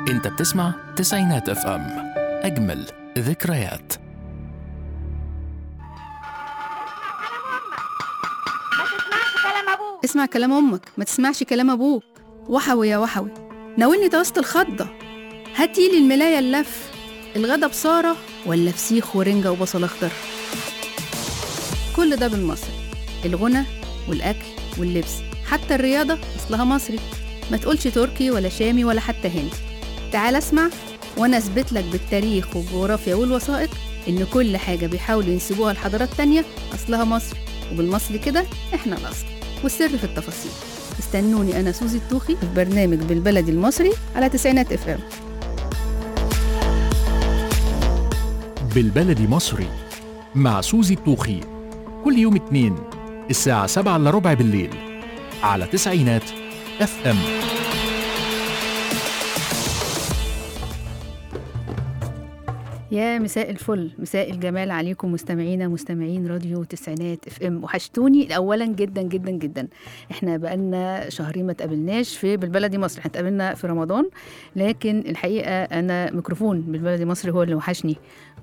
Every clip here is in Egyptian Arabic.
انت بتسمع تسعينات اف ام اجمل ذكريات ما تسمعش كلام ابوك اسمع كلام امك ما تسمعش كلام ابوك وحوي يا وحوي ناولني توسط الخضة هاتيلي الملاية اللف الغدا بصارة ولا فسيخ ورنجة وبصل أخضر كل ده بالمصري الغنى والأكل واللبس حتى الرياضة أصلها مصري ما تقولش تركي ولا شامي ولا حتى هندي تعال اسمع وأنا أثبت لك بالتاريخ والجغرافيا والوثائق إن كل حاجة بيحاولوا ينسبوها لحضارات تانية أصلها مصري وبالمصري كده إحنا الأصل والسر في التفاصيل استنوني أنا سوزي الطوخي في برنامج بالبلدي المصري على تسعينات اف ام بالبلدي مصري مع سوزي الطوخي كل يوم اثنين الساعة سبعة إلا ربع بالليل على تسعينات اف ام يا مساء الفل مساء الجمال عليكم مستمعينا مستمعين راديو تسعينات اف ام وحشتوني اولا جدا جدا جدا احنا بقالنا شهرين ما تقابلناش في بالبلدي مصر احنا اتقابلنا في رمضان لكن الحقيقه انا ميكروفون بالبلدي مصر هو اللي وحشني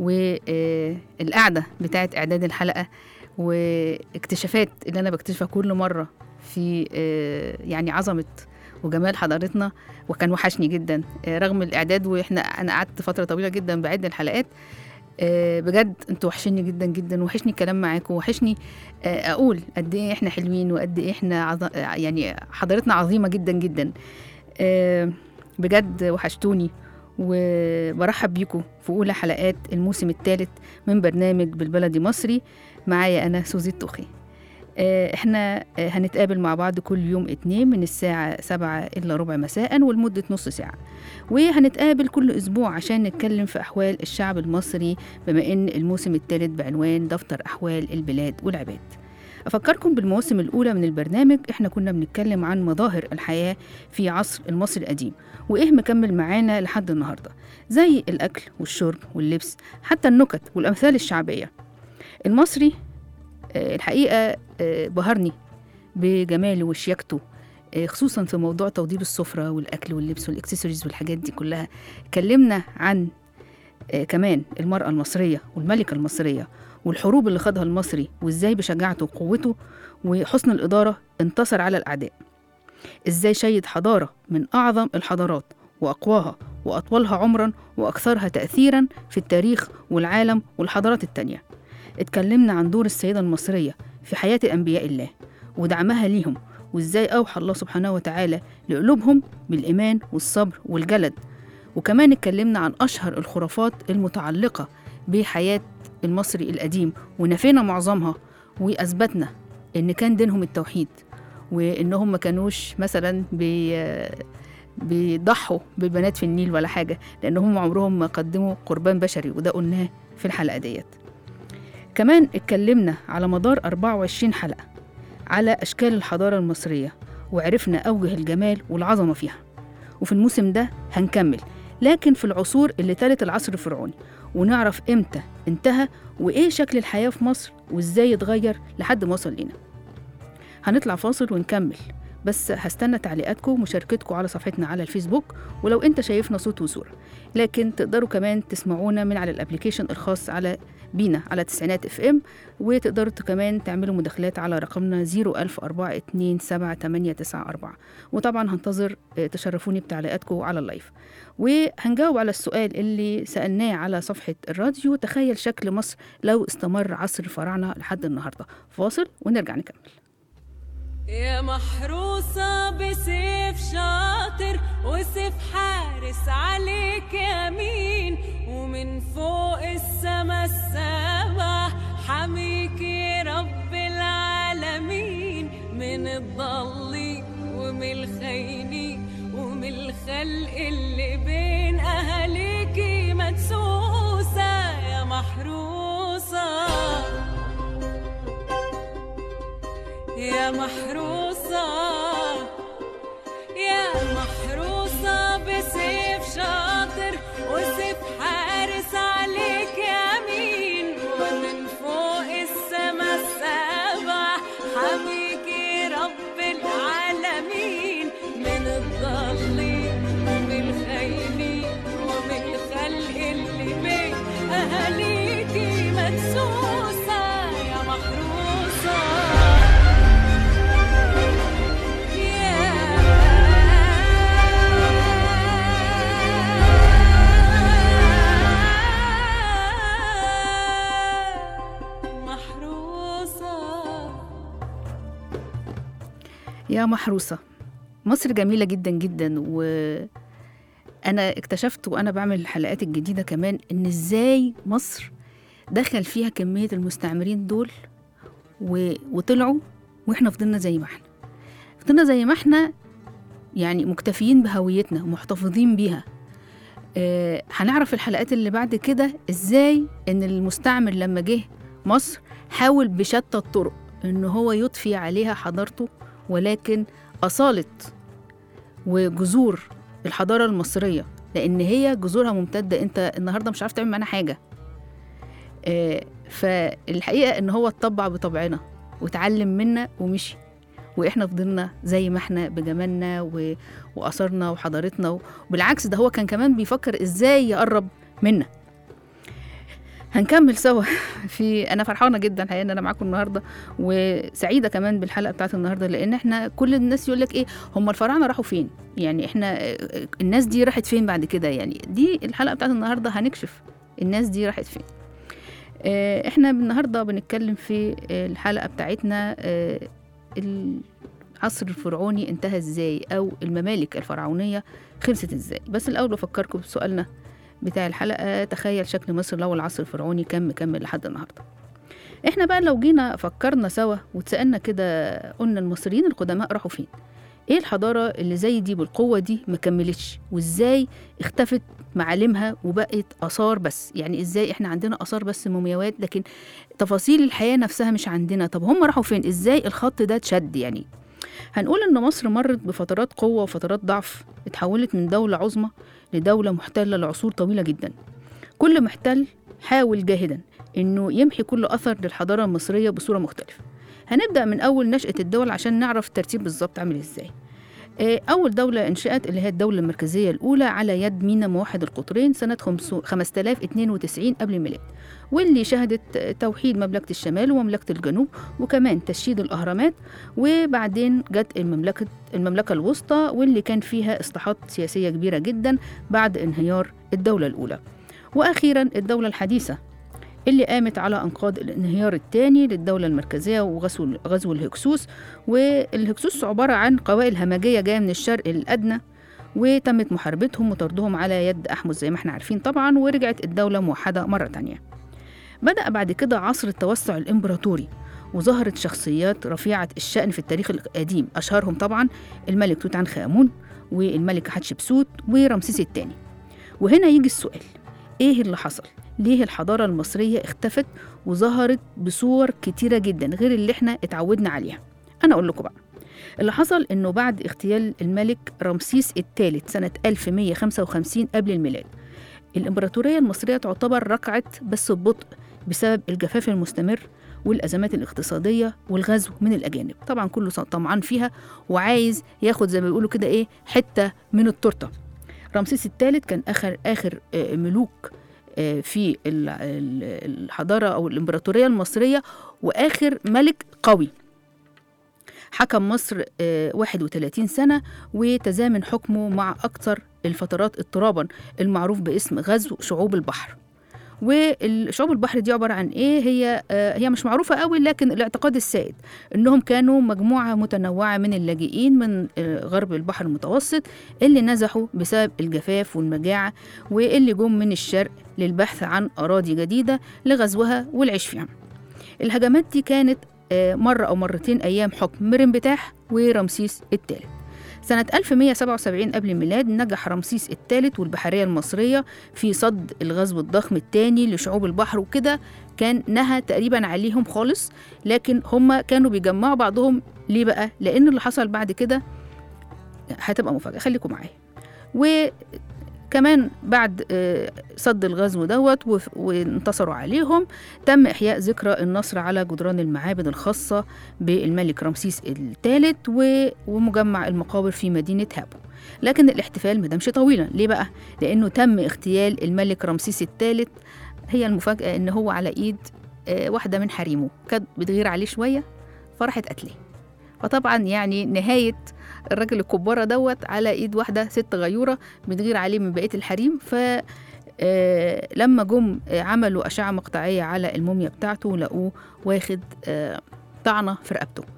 والقعده بتاعت اعداد الحلقه واكتشافات اللي انا بكتشفها كل مره في آه، يعني عظمه وجمال حضارتنا وكان وحشني جدا آه، رغم الاعداد واحنا انا قعدت فتره طويله جدا بعد الحلقات آه، بجد انتوا وحشني جدا جدا وحشني الكلام معاكم وحشني آه، اقول قد ايه احنا حلوين وقد ايه احنا عظ... يعني حضارتنا عظيمه جدا جدا آه، بجد وحشتوني وبرحب بيكم في اولى حلقات الموسم الثالث من برنامج بالبلدي مصري معايا انا سوزي الطوخي آه، احنا آه، هنتقابل مع بعض كل يوم اتنين من الساعة سبعة إلا ربع مساء ولمدة نص ساعة وهنتقابل كل أسبوع عشان نتكلم في أحوال الشعب المصري بما إن الموسم الثالث بعنوان دفتر أحوال البلاد والعباد أفكركم بالمواسم الأولى من البرنامج إحنا كنا بنتكلم عن مظاهر الحياة في عصر المصري القديم وإيه مكمل معانا لحد النهاردة زي الأكل والشرب واللبس حتى النكت والأمثال الشعبية المصري آه، الحقيقة آه، بهرني بجماله وشياكته آه، خصوصا في موضوع توضيب السفرة والأكل واللبس والإكسسوارز والحاجات دي كلها اتكلمنا عن آه، كمان المرأة المصرية والملكة المصرية والحروب اللي خاضها المصري وإزاي بشجاعته وقوته وحسن الإدارة انتصر على الأعداء إزاي شيد حضارة من أعظم الحضارات وأقواها وأطولها عمرا وأكثرها تأثيرا في التاريخ والعالم والحضارات التانية اتكلمنا عن دور السيدة المصرية في حياة أنبياء الله ودعمها ليهم وإزاي أوحى الله سبحانه وتعالى لقلوبهم بالإيمان والصبر والجلد وكمان اتكلمنا عن أشهر الخرافات المتعلقة بحياة المصري القديم ونفينا معظمها وأثبتنا إن كان دينهم التوحيد وإنهم ما كانوش مثلا بي بيضحوا بالبنات في النيل ولا حاجة لأنهم عمرهم ما قدموا قربان بشري وده قلناه في الحلقة ديت كمان اتكلمنا على مدار 24 حلقة على أشكال الحضارة المصرية وعرفنا أوجه الجمال والعظمة فيها وفي الموسم ده هنكمل لكن في العصور اللي تالت العصر الفرعوني ونعرف إمتى انتهى وإيه شكل الحياة في مصر وإزاي اتغير لحد ما وصل لنا هنطلع فاصل ونكمل بس هستنى تعليقاتكم ومشاركتكم على صفحتنا على الفيسبوك ولو انت شايفنا صوت وصورة لكن تقدروا كمان تسمعونا من على الابليكيشن الخاص على بينا على تسعينات اف ام وتقدروا كمان تعملوا مداخلات على رقمنا 010427894 وطبعا هنتظر آه، تشرفوني بتعليقاتكم على اللايف وهنجاوب على السؤال اللي سألناه على صفحة الراديو تخيل شكل مصر لو استمر عصر الفراعنة لحد النهاردة فاصل ونرجع نكمل يا محروسة بسيف شاطر وسيف حارس عليك يمين ومن فوق السما السبع حميكي رب العالمين من الضل ومن الخيل ومن الخلق اللي بين أهاليكي مدسوسة يا محروسة يا محروسة يا محروسة بسيف شاطر وسيف حارس عليك يمين ومن فوق السما السبع حميكي رب العالمين من الضل ومن الخيل يا محروسة مصر جميلة جدا جدا وأنا اكتشفت وأنا بعمل الحلقات الجديدة كمان إن إزاي مصر دخل فيها كمية المستعمرين دول و... وطلعوا وإحنا فضلنا زي ما إحنا فضلنا زي ما إحنا يعني مكتفيين بهويتنا ومحتفظين بيها آه هنعرف الحلقات اللي بعد كده إزاي إن المستعمر لما جه مصر حاول بشتى الطرق إن هو يضفي عليها حضارته ولكن أصالة وجذور الحضارة المصرية لأن هي جذورها ممتدة أنت النهاردة مش عارف تعمل معانا حاجة آه، فالحقيقة إن هو اتطبع بطبعنا واتعلم منا ومشي وإحنا فضلنا زي ما إحنا بجمالنا و... وأثرنا وحضارتنا وبالعكس ده هو كان كمان بيفكر إزاي يقرب منا هنكمل سوا في انا فرحانه جدا الحقيقه ان انا معاكم النهارده وسعيده كمان بالحلقه بتاعت النهارده لان احنا كل الناس يقول لك ايه هم الفراعنه راحوا فين يعني احنا آه، الناس دي راحت فين بعد كده يعني دي الحلقه بتاعت النهارده هنكشف الناس دي راحت فين آه، احنا النهارده بنتكلم في آه، الحلقه بتاعتنا آه، العصر الفرعوني انتهى ازاي او الممالك الفرعونيه خلصت ازاي بس الاول بفكركم بسؤالنا بتاع الحلقه تخيل شكل مصر لو العصر الفرعوني كان مكمل لحد النهارده احنا بقى لو جينا فكرنا سوا واتسالنا كده قلنا المصريين القدماء راحوا فين ايه الحضاره اللي زي دي بالقوه دي ما كملتش وازاي اختفت معالمها وبقت اثار بس يعني ازاي احنا عندنا اثار بس مومياوات لكن تفاصيل الحياه نفسها مش عندنا طب هم راحوا فين ازاي الخط ده اتشد يعني هنقول ان مصر مرت بفترات قوه وفترات ضعف اتحولت من دوله عظمى لدوله محتله لعصور طويله جدا كل محتل حاول جاهدا انه يمحي كل اثر للحضاره المصريه بصوره مختلفه هنبدا من اول نشاه الدول عشان نعرف الترتيب بالظبط عامل ازاي آه، أول دولة انشأت اللي هي الدولة المركزية الأولى على يد مينا موحد القطرين سنة 5092 قبل الميلاد واللي شهدت توحيد مملكة الشمال ومملكة الجنوب وكمان تشييد الأهرامات وبعدين جت المملكة المملكة الوسطى واللي كان فيها إصلاحات سياسية كبيرة جدا بعد انهيار الدولة الأولى وأخيرا الدولة الحديثة اللي قامت على أنقاض الانهيار الثاني للدولة المركزية وغزو غزو الهكسوس والهكسوس عبارة عن قبائل همجية جاية من الشرق الأدنى وتمت محاربتهم وطردهم على يد أحمس زي ما احنا عارفين طبعا ورجعت الدولة موحدة مرة تانية بدأ بعد كده عصر التوسع الإمبراطوري وظهرت شخصيات رفيعة الشأن في التاريخ القديم أشهرهم طبعا الملك توت عنخ آمون والملك حتشبسوت ورمسيس الثاني وهنا يجي السؤال إيه اللي حصل؟ ليه الحضارة المصرية اختفت وظهرت بصور كتيرة جدا غير اللي احنا اتعودنا عليها أنا أقول لكم بقى اللي حصل إنه بعد اغتيال الملك رمسيس الثالث سنة 1155 قبل الميلاد الإمبراطورية المصرية تعتبر ركعت بس ببطء بسبب الجفاف المستمر والأزمات الاقتصادية والغزو من الأجانب طبعا كله طمعان فيها وعايز ياخد زي ما بيقولوا كده إيه حتة من التورتة رمسيس الثالث كان آخر آخر آه، ملوك آه، في ال- ال- الحضارة أو الإمبراطورية المصرية وآخر ملك قوي حكم مصر آه، 31 سنة وتزامن حكمه مع أكثر الفترات اضطرابا المعروف باسم غزو شعوب البحر والشعوب البحر دي عبارة عن إيه هي آه، هي مش معروفة قوي لكن الاعتقاد السائد إنهم كانوا مجموعة متنوعة من اللاجئين من آه، غرب البحر المتوسط اللي نزحوا بسبب الجفاف والمجاعة واللي جم من الشرق للبحث عن أراضي جديدة لغزوها والعيش فيها الهجمات دي كانت آه، مرة أو مرتين أيام حكم مرنبتاح ورمسيس الثالث سنة 1177 قبل الميلاد نجح رمسيس الثالث والبحرية المصرية في صد الغزو الضخم الثاني لشعوب البحر وكده كان نهى تقريبا عليهم خالص لكن هم كانوا بيجمعوا بعضهم ليه بقى؟ لأن اللي حصل بعد كده هتبقى مفاجأة خليكم معايا وكمان بعد آه، صد الغزو دوت وف- وانتصروا عليهم تم إحياء ذكرى النصر على جدران المعابد الخاصة بالملك رمسيس الثالث و- ومجمع المقابر في مدينة هابو لكن الاحتفال ما دامش طويلا ليه بقى؟ لأنه تم اغتيال الملك رمسيس الثالث هي المفاجأة إن هو على إيد آه، واحدة من حريمه كانت بتغير عليه شوية فراحت قتلاه فطبعا يعني نهاية الراجل الكبارة دوت على إيد واحدة ست غيورة بتغير عليه من بقية الحريم ف آه، لما جم آه، عملوا أشعة مقطعية على الموميا بتاعته لقوه واخد آه، طعنة في رقبته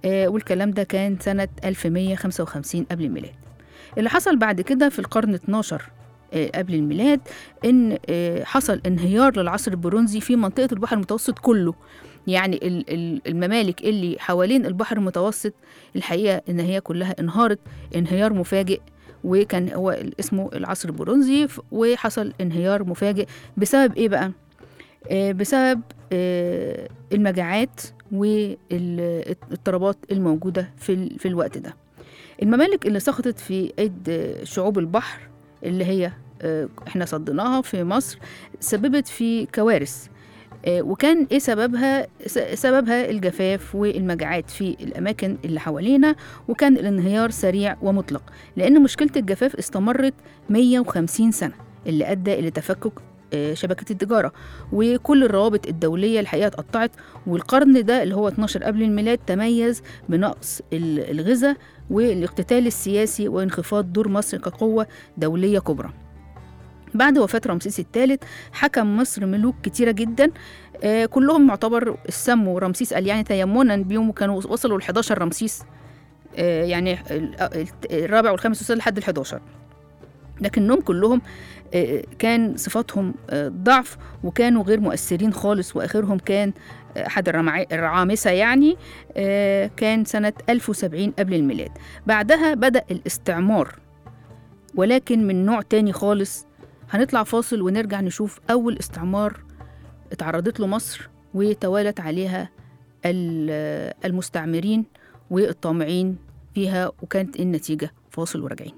آه، والكلام ده كان سنة 1155 قبل الميلاد اللي حصل بعد كده في القرن 12 آه، قبل الميلاد ان آه، حصل انهيار للعصر البرونزي في منطقة البحر المتوسط كله يعني ال- ال- الممالك اللي حوالين البحر المتوسط الحقيقة ان هي كلها انهارت انهيار مفاجئ وكان هو اسمه العصر البرونزي ف- وحصل انهيار مفاجئ بسبب ايه بقى؟ آه، بسبب آه، المجاعات والاضطرابات الموجودة في, ال- في الوقت ده الممالك اللي سقطت في ايد آه، شعوب البحر اللي هي آه، احنا صديناها في مصر سببت في كوارث آه، وكان ايه سببها س- سببها الجفاف والمجاعات في الاماكن اللي حوالينا وكان الانهيار سريع ومطلق لان مشكله الجفاف استمرت 150 سنه اللي ادى الى تفكك آه، شبكه التجاره وكل الروابط الدوليه الحقيقه اتقطعت والقرن ده اللي هو 12 قبل الميلاد تميز بنقص ال- الغذاء والاقتتال السياسي وانخفاض دور مصر كقوه دوليه كبرى بعد وفاة رمسيس الثالث حكم مصر ملوك كتيرة جدا آه كلهم يعتبر سموا رمسيس قال يعني تيمنا بيهم وكانوا وصلوا ل 11 رمسيس آه يعني ال- ال- الرابع والخامس والسادس لحد ال 11 لكنهم كلهم آه، كان صفاتهم آه، ضعف وكانوا غير مؤثرين خالص واخرهم كان آه، احد الرمع- الرعامسه يعني آه، كان سنه 1070 قبل الميلاد بعدها بدا الاستعمار ولكن من نوع تاني خالص هنطلع فاصل ونرجع نشوف اول استعمار اتعرضت له مصر وتوالت عليها ال- المستعمرين والطامعين فيها وكانت النتيجه فاصل وراجعين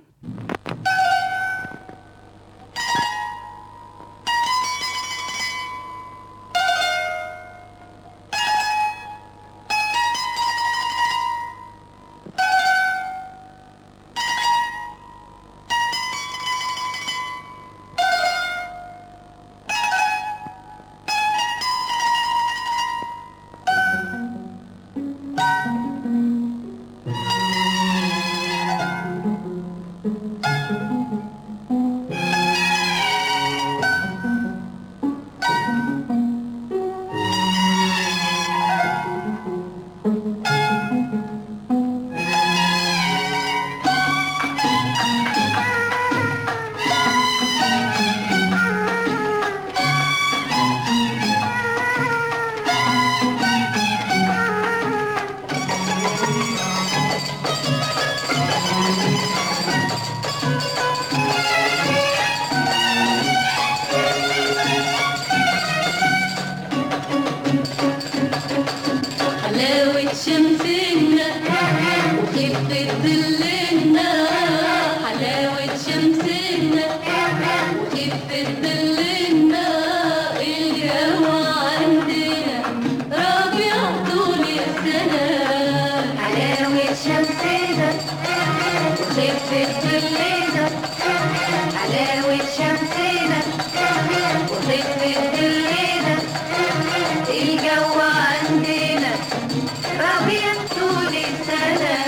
حلاوة شمسنا وخفة ظلنا حلاوة شمسنا وخفة ظلنا الجو عندنا ربيع طول السنة حلاوة شمسنا وخفة ظلنا حلاوة شمسنا وخفة ظلنا الجو عندنا ربيع طول السنة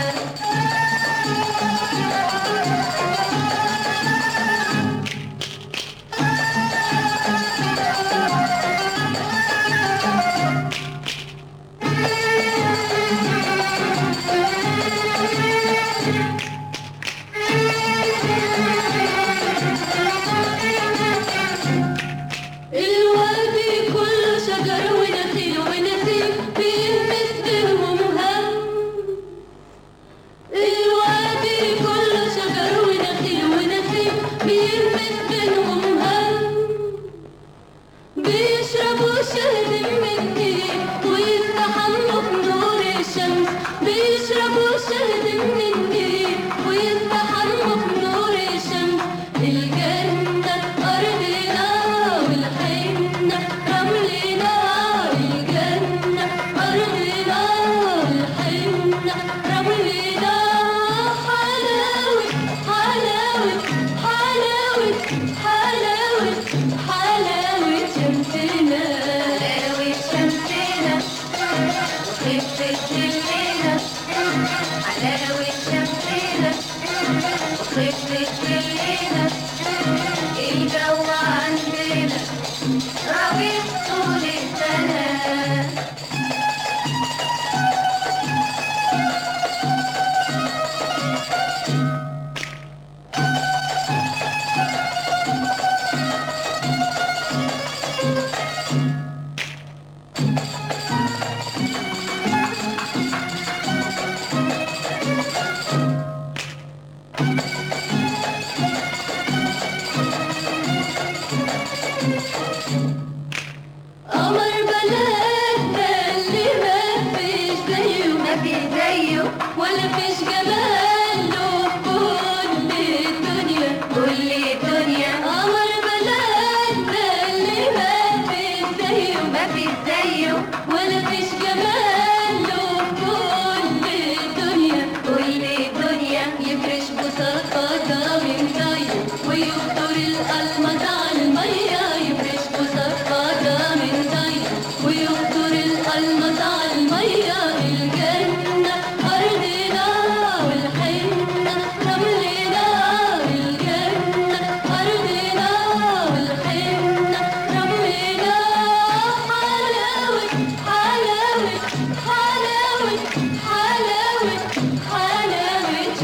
الوادي كله شجر ونخيل ونسيم بيلمس بينهم هم الوادي كله شجر ونخيل ونسيم بيلمس بينهم هم بيشربوا شهد من النيل ويستحموا بنور الشمس بيشربوا شهد من النيل ويستحموا بنور الشمس الجنة أرضنا والحنة رملنا الجنة أرضنا والحنة رملنا حلاوة حلاوة حلاوة حلاوة حلاوة شمسنا حلاوة شمسنا وخفة ظلنا حلاوة شمسنا وخفة ظلنا الجو عندنا ربيع طول السنة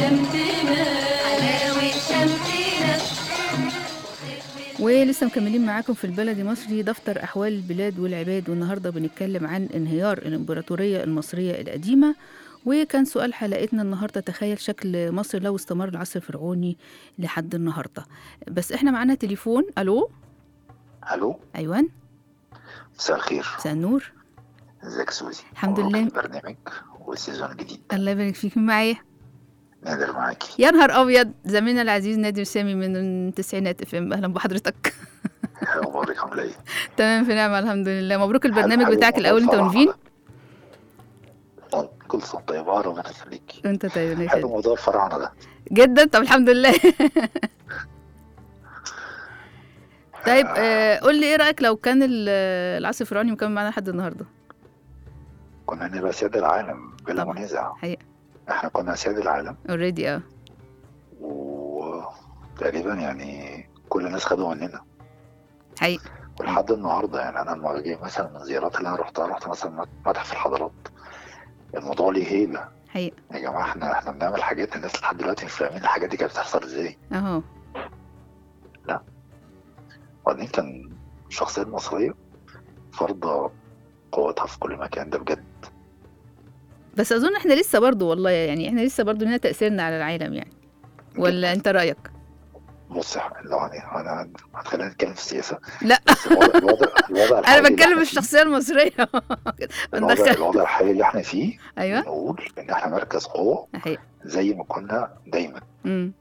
شمسنا حلاوة شمسنا ولسه مكملين معاكم في البلد مصري دفتر أحوال البلاد والعباد والنهاردة بنتكلم عن انهيار الإمبراطورية المصرية القديمة وكان سؤال حلقتنا النهاردة تخيل شكل مصر لو استمر العصر الفرعوني لحد النهاردة بس احنا معانا تليفون ألو الو أيوان مساء الخير مساء النور ازيك سوزي الحمد مبروك لله. البرنامج والسيزون الجديد الله يبارك فيك مين معايا نادر معاكي يا نهار أبيض زميلنا العزيز نادر سامي من التسعينات اف ام أهلا بحضرتك اخبارك عامله ايه تمام في نعمة الحمد لله مبروك البرنامج حابب بتاعك موضوع الأول أنت الفرح ونفين ده. طيب، كل سنه طيبه ربنا يخليكي أنت طيب الله حلو يخليك. موضوع الفراعنه ده جدا طب الحمد لله طيب آه قول لي ايه رايك لو كان ال- العصر الفرعوني مكمل معانا لحد النهارده كنا هنبقى سياد العالم بلا طبعا. منازع حقيقة احنا كنا سياد العالم اوريدي اه وتقريبا يعني كل الناس خدوا مننا حقيقة ولحد النهارده يعني انا لما باجي مثلا من الزيارات اللي انا رحتها رحت مثلا متحف الحضارات الموضوع ليه هيبه حقيقة يا جماعه احنا احنا بنعمل حاجات الناس لحد دلوقتي مش فاهمين الحاجات دي كانت بتحصل ازاي اهو وبعدين كان الشخصية المصرية فرض قوتها في كل مكان ده بجد بس اظن احنا لسه برضو والله يعني احنا لسه برضو لنا تاثيرنا على العالم يعني ولا انت رايك بص يا أحمد، لو يعني انا هتخلينا نتكلم في السياسة لا بس الوضع الوضع الوضع انا الحالي اللي بتكلم إحنا الشخصيه المصريه فيه- الوضع, بندخل الوضع الحالي اللي احنا فيه ايوه نقول ان احنا مركز قوة حقيقة زي ما كنا دايما امم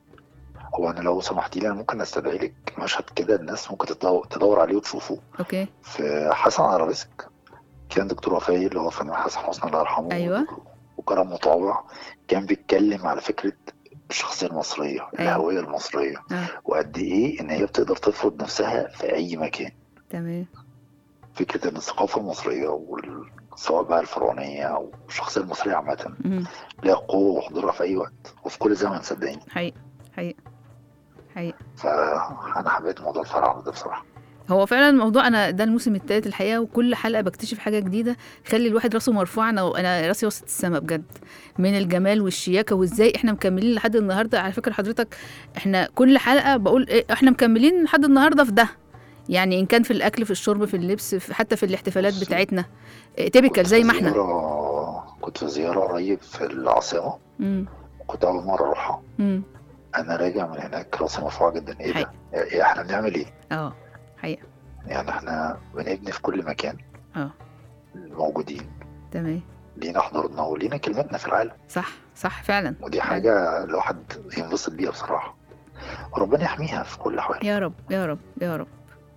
هو انا لو سمحتي لي انا ممكن استدعي لك مشهد كده الناس ممكن تدور, تدور عليه وتشوفه اوكي في حسن عربسك كان دكتور وفاي اللي هو فنان حسن حسني الله يرحمه أيوة. وكرم مطاوع كان بيتكلم على فكرة الشخصية المصرية أيوة. الهوية المصرية اه وقد إيه إن هي بتقدر تفرض نفسها في أي مكان تمام فكرة إن الثقافة المصرية وال... سواء بقى الفرعونية أو الشخصية المصرية عامة امم لها قوة وحضورها في أي وقت وفي كل زمن صدقيني حقيقة حقيقة حقيقة فأنا حبيت موضوع الفراعنة ده بصراحة هو فعلا الموضوع انا ده الموسم الثالث الحقيقه وكل حلقه بكتشف حاجه جديده خلي الواحد راسه مرفوع انا انا راسي وسط السما بجد من الجمال والشياكه وازاي احنا مكملين لحد النهارده على فكره حضرتك احنا كل حلقه بقول إيه احنا مكملين لحد النهارده في ده يعني ان كان في الاكل في الشرب في اللبس في حتى في الاحتفالات بصي. بتاعتنا تيبيكال زي ما في احنا زيارة... كنت في زيارة قريب في العاصمة امم كنت أول مرة أروحها امم أنا راجع من هناك راسي مرفوعة جدا إيه حقيقة. ده؟ إيه إحنا بنعمل إيه؟ اه حقيقه يعني إحنا بنبني في كل مكان اه موجودين تمام لينا حضورنا ولينا كلمتنا في العالم صح صح فعلا ودي حاجة الواحد ينبسط بيها بصراحة وربنا يحميها في كل الأحوال يا رب يا رب يا رب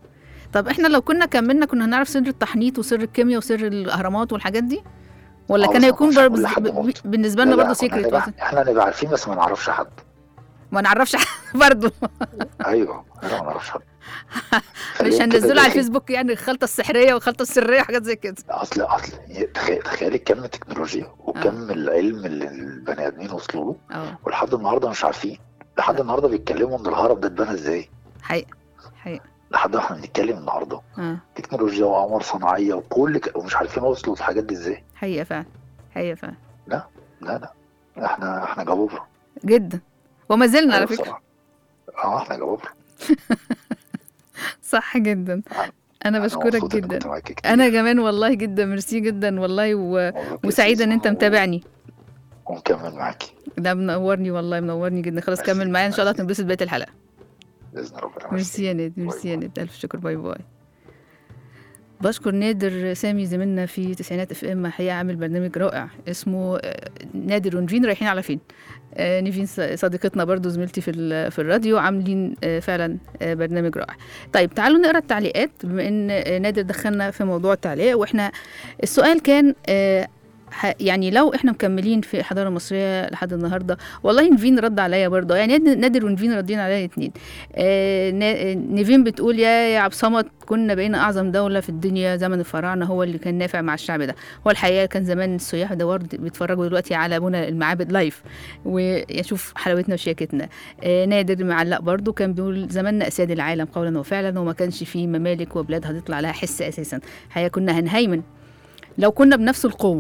طب احنا لو كنا كملنا كنا هنعرف سر التحنيط وسر الكيمياء وسر الاهرامات والحاجات دي ولا آه، كان بس هيكون مش بر... هقول لحد بز- موت. بالنسبه لا، لنا لا، برضه كنا سيكريت نبقى- احنا نبقى عارفين بس ما نعرفش حد ما نعرفش برضه ايوه لا ما نعرفش حد مش خليهم كده هننزله على زي- الفيسبوك يعني الخلطه السحريه والخلطه السريه وحاجات زي كده اصل اصل تخيل تخيلي كم التكنولوجيا وكم العلم اللي البني ادمين وصلوا له اه ولحد النهارده مش عارفين لحد النهارده بيتكلموا ان الهرم ده اتبنى ازاي حقيقه حقيقه لحد ما احنا بنتكلم النهارده اه تكنولوجيا واقمار صناعيه وكل ك... ومش عارفين وصلوا للحاجات دي ازاي حقيقه فعلا حقيقه فعلا لا لا احنا احنا جبابره جدا وما زلنا على أيوة فكره بصراحة. اه احنا جبابره صح جدا انا بشكرك مبسوط إني جدا كنت معاكي كتير. انا كمان والله جدا ميرسي جدا والله و... مبروك يا وسعيده ان انت سيسو. متابعني ونكمل معاكي ده منورني والله منورني جدا خلاص ميرسي، كمل معايا ان شاء الله ميرسي. تنبسط بقيه الحلقه باذن ربنا ميرسي يا نادر ميرسي يا باي نادر الف شكر باي باي بشكر نادر سامي زميلنا في تسعينات اف ام حقيقه عامل برنامج رائع اسمه آه، نادر ونفين رايحين على فين آه، نيفين ص- صديقتنا برضو زميلتي في ال- في الراديو عاملين آه، فعلا آه، برنامج رائع طيب تعالوا نقرا التعليقات بما ان آه، نادر دخلنا في موضوع التعليق واحنا السؤال كان آه، ح- يعني لو احنا مكملين في الحضاره المصريه لحد النهارده والله نيفين رد عليا برضه يعني ناد- نادر ونيفين ردين عليا الاثنين آه، نا- نيفين بتقول يا يا عبد الصمد كنا بقينا اعظم دوله في الدنيا زمن الفراعنه هو اللي كان نافع مع الشعب ده هو الحقيقه كان زمان السياح ده ورد بيتفرجوا دلوقتي على بنى المعابد لايف ويشوف حلاوتنا وشياكتنا آه، نادر معلق برضو كان بيقول زماننا اساد العالم قولا وفعلا وما كانش فيه ممالك وبلاد هتطلع لها حس اساسا الحقيقه كنا هنهيمن لو كنا بنفس القوه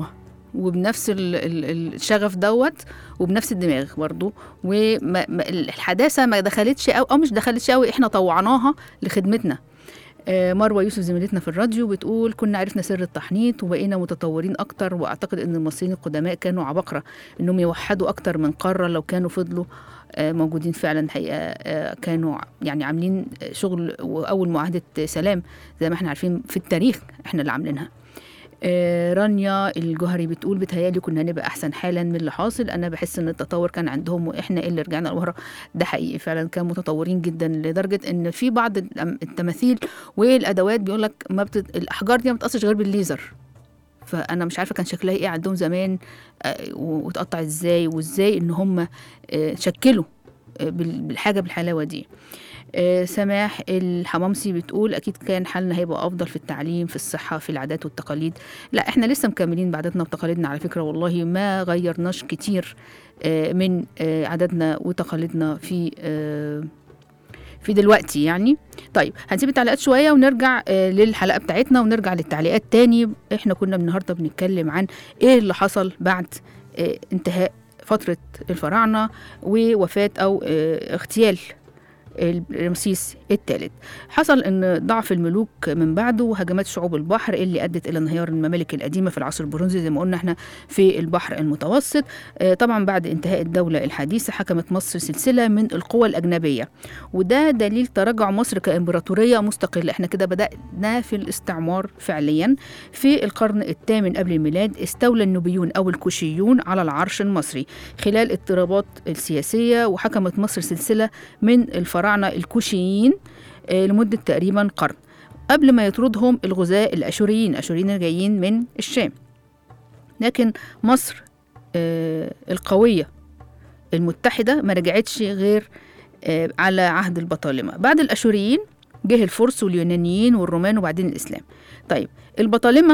وبنفس ال- ال- الشغف دوت وبنفس الدماغ برضو والحداثه ما دخلتش أو, او مش دخلتش قوي احنا طوعناها لخدمتنا آه، مروه يوسف زميلتنا في الراديو بتقول كنا عرفنا سر التحنيط وبقينا متطورين اكتر واعتقد ان المصريين القدماء كانوا عباقره انهم يوحدوا اكتر من قاره لو كانوا فضلوا آه، موجودين فعلا الحقيقه آه، كانوا كانوا عاملين شغل واول معاهده سلام زي ما احنا عارفين في التاريخ احنا اللي عاملينها آه، رانيا الجوهري بتقول بتهيالي كنا هنبقى احسن حالا من اللي حاصل انا بحس ان التطور كان عندهم واحنا اللي رجعنا لورا ده حقيقي فعلا كانوا متطورين جدا لدرجه ان في بعض الأم- التماثيل والادوات بيقول لك ما بتت... الاحجار دي ما بتقصش غير بالليزر فانا مش عارفه كان شكلها ايه عندهم زمان آه، و- وتقطع ازاي وازاي ان هم آه، شكلوا آه، بال- بالحاجه بالحلاوه دي آه، سماح الحمامسي بتقول اكيد كان حالنا هيبقى افضل في التعليم في الصحه في العادات والتقاليد لا احنا لسه مكملين بعاداتنا وتقاليدنا على فكره والله ما غيرناش كتير آه، من آه، عاداتنا وتقاليدنا في آه، في دلوقتي يعني طيب هنسيب التعليقات شويه ونرجع آه، للحلقه بتاعتنا ونرجع للتعليقات تاني احنا كنا النهارده بنتكلم عن ايه اللي حصل بعد آه، انتهاء فتره الفراعنه ووفاه او آه، اغتيال رمسيس الثالث حصل ان ضعف الملوك من بعده وهجمات شعوب البحر اللي ادت الى انهيار الممالك القديمه في العصر البرونزي زي ما قلنا احنا في البحر المتوسط آه، طبعا بعد انتهاء الدوله الحديثه حكمت مصر سلسله من القوى الاجنبيه وده دليل تراجع مصر كامبراطوريه مستقله احنا كده بدانا في الاستعمار فعليا في القرن الثامن قبل الميلاد استولى النوبيون او الكوشيون على العرش المصري خلال اضطرابات السياسيه وحكمت مصر سلسله من الفراعنه الكوشيين آه، لمده تقريبا قرن قبل ما يطردهم الغزاة الأشوريين الأشوريين الجايين من الشام لكن مصر آه، القوية المتحدة ما رجعتش غير آه، على عهد البطالمة بعد الأشوريين جه الفرس واليونانيين والرومان وبعدين الإسلام طيب البطالمة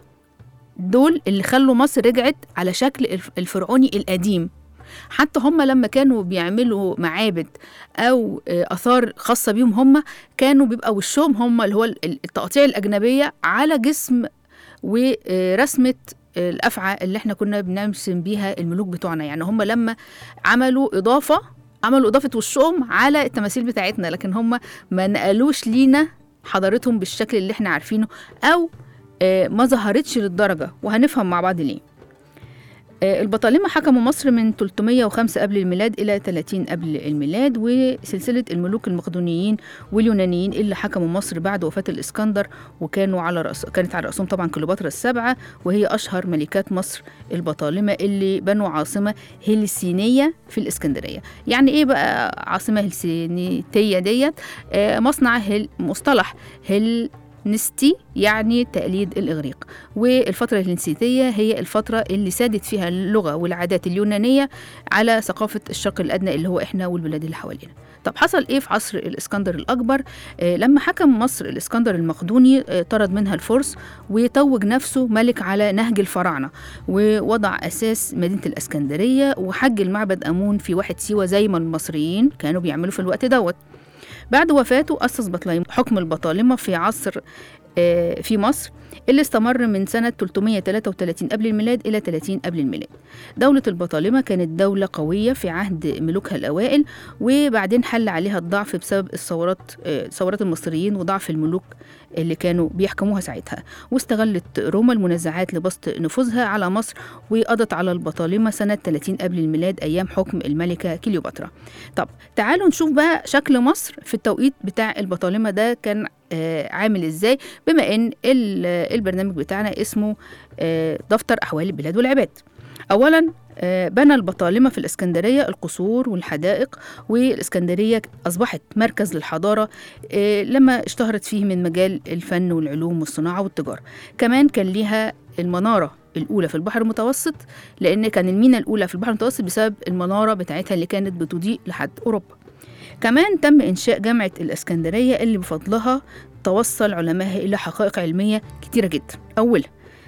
دول اللي خلوا مصر رجعت على شكل الف- الفرعوني القديم حتى هم لما كانوا بيعملوا معابد او آه، اثار خاصه بيهم هم كانوا بيبقى وشهم هم اللي هو ال- التقطيع الاجنبيه على جسم ورسمه الافعى اللي احنا كنا بنرسم بيها الملوك بتوعنا يعني هم لما عملوا اضافه عملوا اضافه وشهم على التماثيل بتاعتنا لكن هم ما نقلوش لينا حضارتهم بالشكل اللي احنا عارفينه او آه، ما ظهرتش للدرجه وهنفهم مع بعض ليه آه، البطالمة حكموا مصر من 305 قبل الميلاد إلى 30 قبل الميلاد وسلسلة الملوك المقدونيين واليونانيين اللي حكموا مصر بعد وفاة الإسكندر وكانوا على رأس كانت على رأسهم طبعا كليوباترا السبعة وهي أشهر ملكات مصر البطالمة اللي بنوا عاصمة هلسينية في الإسكندرية يعني إيه بقى عاصمة هلسينيتية ديت آه، مصنع هل مصطلح هل نستي يعني تقليد الإغريق والفترة الهلنسيتية هي الفترة اللي سادت فيها اللغة والعادات اليونانية على ثقافة الشرق الأدنى اللي هو إحنا والبلاد اللي حوالينا طب حصل إيه في عصر الإسكندر الأكبر آه لما حكم مصر الإسكندر المقدوني آه طرد منها الفرس وتوج نفسه ملك على نهج الفراعنة ووضع أساس مدينة الإسكندرية وحج المعبد أمون في واحد سيوة زي ما المصريين كانوا بيعملوا في الوقت دوت بعد وفاته أسس بطليم حكم البطالمة في عصر آه، في مصر اللي استمر من سنة 333 قبل الميلاد إلى 30 قبل الميلاد دولة البطالمة كانت دولة قوية في عهد ملوكها الأوائل وبعدين حل عليها الضعف بسبب الثورات آه، ثورات المصريين وضعف الملوك اللي كانوا بيحكموها ساعتها واستغلت روما المنازعات لبسط نفوذها على مصر وقضت على البطالمة سنة 30 قبل الميلاد أيام حكم الملكة كليوباترا طب تعالوا نشوف بقى شكل مصر في التوقيت بتاع البطالمة ده كان آه، عامل ازاي بما ان ال- البرنامج بتاعنا اسمه آه، دفتر احوال البلاد والعباد اولا آه، بنى البطالمه في الاسكندريه القصور والحدائق والاسكندريه اصبحت مركز للحضاره آه، لما اشتهرت فيه من مجال الفن والعلوم والصناعه والتجاره كمان كان ليها المناره الاولى في البحر المتوسط لان كان المينا الاولى في البحر المتوسط بسبب المناره بتاعتها اللي كانت بتضيء لحد اوروبا كمان تم إنشاء جامعة الإسكندرية اللي بفضلها توصل علمائها إلى حقائق علمية كتيرة جدا أولها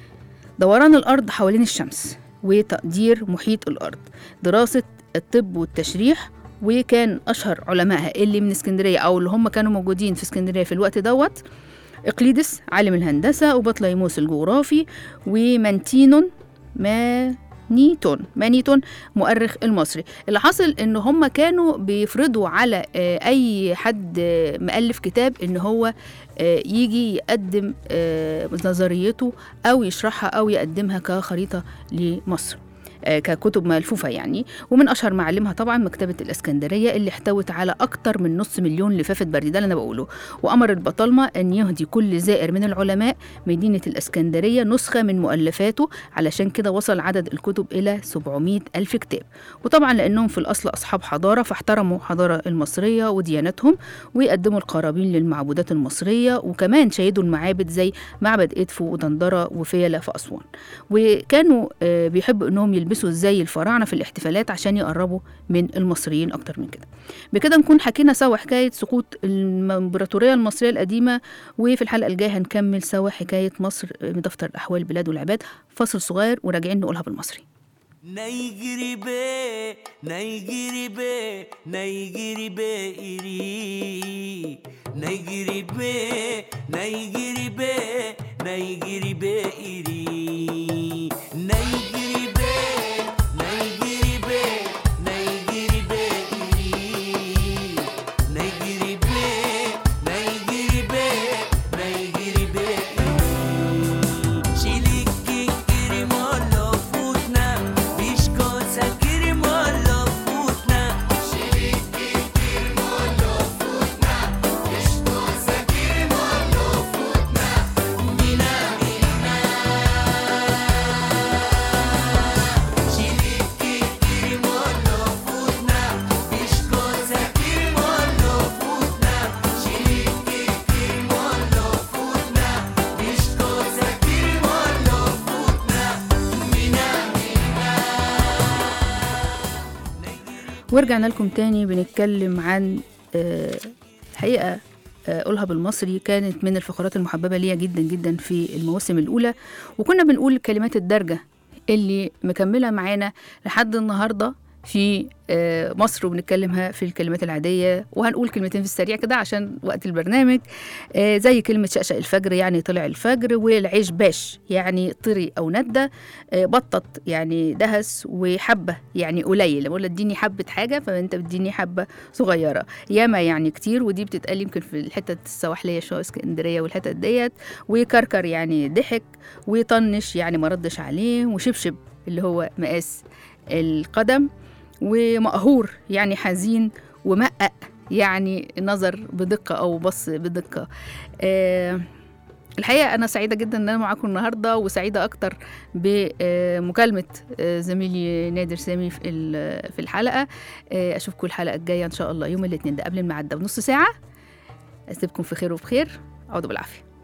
دوران الأرض حوالين الشمس وتقدير محيط الأرض دراسة الطب والتشريح وكان أشهر علمائها اللي من اسكندرية أو اللي هم كانوا موجودين في اسكندرية في الوقت دوت إقليدس عالم الهندسة وبطليموس الجغرافي ومنتينون مانيتون مانيتون مؤرخ المصري اللي حصل ان هم كانوا بيفرضوا على آه، اي حد آه، مؤلف كتاب ان هو آه، يجي يقدم آه، نظريته او يشرحها او يقدمها كخريطه لمصر آه، ككتب ملفوفة يعني ومن أشهر معالمها طبعا مكتبة الإسكندرية اللي احتوت على أكتر من نص مليون لفافة برد ده اللي أنا بقوله وأمر البطالمة أن يهدي كل زائر من العلماء مدينة الإسكندرية نسخة من مؤلفاته علشان كده وصل عدد الكتب إلى 700 ألف كتاب وطبعا لأنهم في الأصل أصحاب حضارة فاحترموا الحضارة المصرية وديانتهم ويقدموا القرابين للمعبودات المصرية وكمان شيدوا المعابد زي معبد إدفو ودندرة وفيلة في أسوان وكانوا آه، بيحبوا انهم يلبسوا زي الفراعنه في الاحتفالات عشان يقربوا من المصريين اكتر من كده بكده نكون حكينا سوا حكايه سقوط الامبراطوريه المصريه القديمه وفي الحلقه الجايه هنكمل سوا حكايه مصر من دفتر الاحوال البلاد والعباد فاصل صغير وراجعين نقولها بالمصري نيجري بي نيجري بي نيجري بي إيري نيجري بي نيجري بي نيجري بي إيري نيجري بي نيجري بي نيجري بي إيري نيجري بي نيجري بي نيجري بي إيري Chiliki kirimolo futna, bishko sa kirimolo futna. Chiliki kirimolo futna, bishko sa kirimolo futna. Mina mina. Chiliki kirimolo futna, bishko sa kirimolo futna. Chiliki kirimolo futna, bishko sa kirimolo futna. Mina ورجعنا لكم تاني بنتكلم عن آه، الحقيقه آه، قولها بالمصري كانت من الفقرات المحببه ليا جدا جدا في المواسم الاولى وكنا بنقول كلمات الدرجه اللي مكمله معانا لحد النهارده في آه، مصر وبنتكلمها في الكلمات العادية وهنقول كلمتين في السريع كده عشان وقت البرنامج آه، زي كلمة شقشق الفجر يعني طلع الفجر والعيش باش يعني طري أو ندى آه، بطط يعني دهس وحبة يعني قليل لما أقول اديني حبة حاجة فأنت بتديني حبة صغيرة ياما يعني كتير ودي بتتقال يمكن في الحتة السواحلية شوية اسكندرية والحتت ديت وكركر يعني ضحك وطنش يعني ما ردش عليه وشبشب اللي هو مقاس القدم ومقهور يعني حزين ومقق يعني نظر بدقة أو بص بدقة آه الحقيقة أنا سعيدة جدا إن أنا معاكم النهاردة وسعيدة أكتر بمكالمة آه، زميلي نادر سامي في ال- في الحلقة آه، أشوفكم الحلقة الجاية إن شاء الله يوم الاثنين ده قبل الميعاد ده بنص ساعة أسيبكم في خير وبخير أقعدوا بالعافية